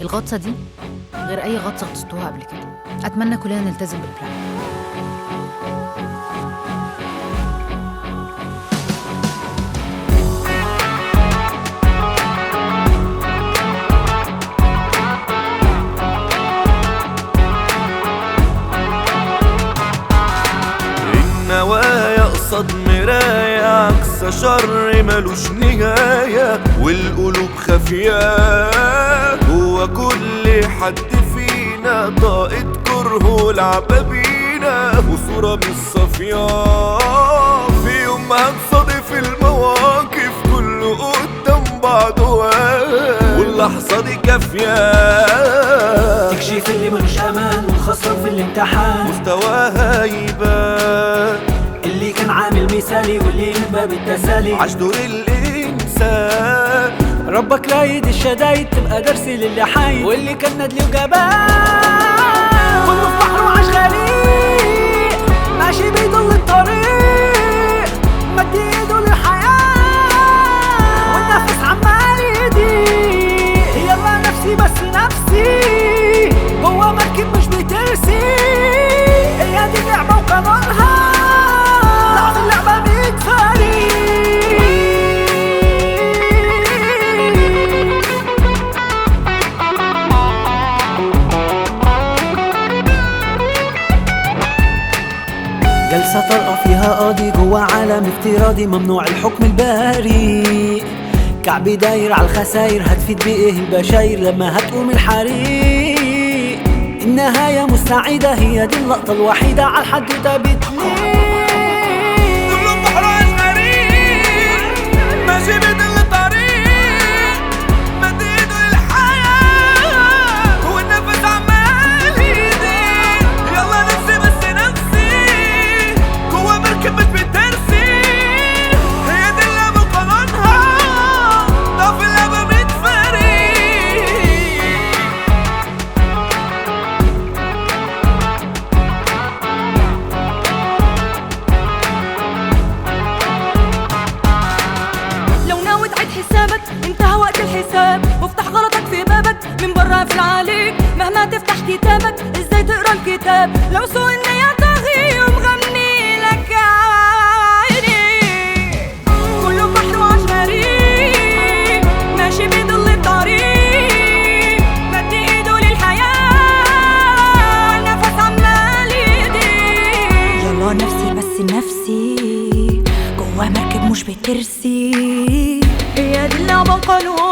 الغطسة دي غير أي غطسة غطستوها قبل كده أتمنى كلنا نلتزم بالبلان النوايا قصاد مراية عكس شر ملوش نهاية والقلوب خافية هو كل حد فينا طاقة كره لعبة بينا وصورة مش صافية في يوم ما هنصادف المواقف كله قدام بعضه واللحظة دي كافية تكشيف اللي ملوش امان والخسران في الامتحان مستواها يبان اللي كان عامل مثالي واللي من باب التسالي عاش دور الإنسان ربك رايد الشدايد تبقى درس للي حي واللي كان ندلي وجبان كله في بحر وعاش غريق ماشي بيضل الطريق مد ايده للحياة والنفس عمال يضيق يلا نفسي بس نفسي جوا مركب مش بترسي هي دي اللعبة وقانونها ضعف اللعبة ميت فريق جلسة طارئة فيها قاضي جوا عالم افتراضي ممنوع الحكم البريء كعبي داير على الخساير هتفيد بايه البشاير لما هتقوم الحريق النهاية مستعيدة هي دي اللقطة الوحيدة على الحدوتة بتليق كله بحر عاش غريب ماشي بيضل الطريق مد ايده للحياة والنفس عمال يضيق يلا نفسي بس نفسي جوا مركب مش بترسي هي دي اللعبة وقانونها ضعف اللعبة بيتفرق لو ناوي تعيد حسابك انتهى وقت الحساب وافتح غلطك في بابك من برا في عليك مهما تفتح كتابك ازاي تقرا الكتاب لو سوء النية طاغي ومغني لك عيني كله بحر وعاش غريب ماشي بيضل الطريق مد ايده للحياة النفس عمال يضيق يلا نفسي بس نفسي جوا مركب مش بترسي هي دي اللعبة وقانون